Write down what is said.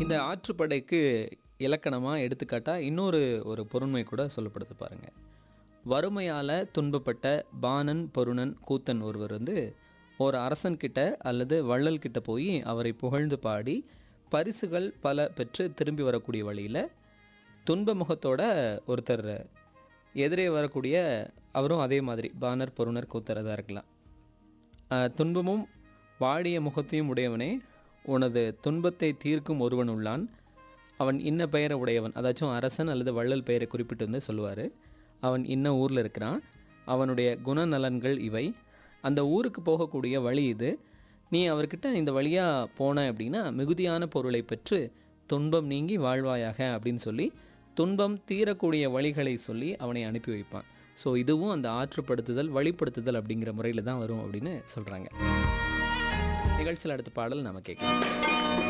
இந்த ஆற்றுப்படைக்கு இலக்கணமா எடுத்துக்காட்டா இன்னொரு ஒரு பொருண்மை கூட சொல்லப்படுது பாருங்க வறுமையால் துன்பப்பட்ட பாணன் பொருணன் கூத்தன் ஒருவர் வந்து ஒரு அரசன்கிட்ட அல்லது வள்ளல் கிட்ட போய் அவரை புகழ்ந்து பாடி பரிசுகள் பல பெற்று திரும்பி வரக்கூடிய வழியில் துன்ப முகத்தோட ஒருத்தர் எதிரே வரக்கூடிய அவரும் அதே மாதிரி பாணர் பொருணர் கூத்தரதாக இருக்கலாம் ஆஹ், துன்பமும் வாடிய முகத்தையும் உடையவனே உனது துன்பத்தை தீர்க்கும் ஒருவன் உள்ளான் அவன் இன்ன பெயரை உடையவன் அதாச்சும் அரசன் அல்லது வள்ளல் பெயரை குறிப்பிட்டு வந்து சொல்லுவார் அவன் இன்ன ஊரில் இருக்கிறான் அவனுடைய குணநலன்கள் இவை அந்த ஊருக்கு போகக்கூடிய வழி இது நீ அவர்கிட்ட இந்த வழியாக போன அப்படின்னா மிகுதியான பொருளை பெற்று துன்பம் நீங்கி வாழ்வாயாக அப்படின்னு சொல்லி துன்பம் தீரக்கூடிய வழிகளை சொல்லி அவனை அனுப்பி வைப்பான் ஸோ இதுவும் அந்த ஆற்றுப்படுத்துதல் வழிப்படுத்துதல் அப்படிங்கிற முறையில் தான் வரும் அப்படின்னு சொல்கிறாங்க நிகழ்ச்சியில் அடுத்த பாடல் நாம கேட்கலாம்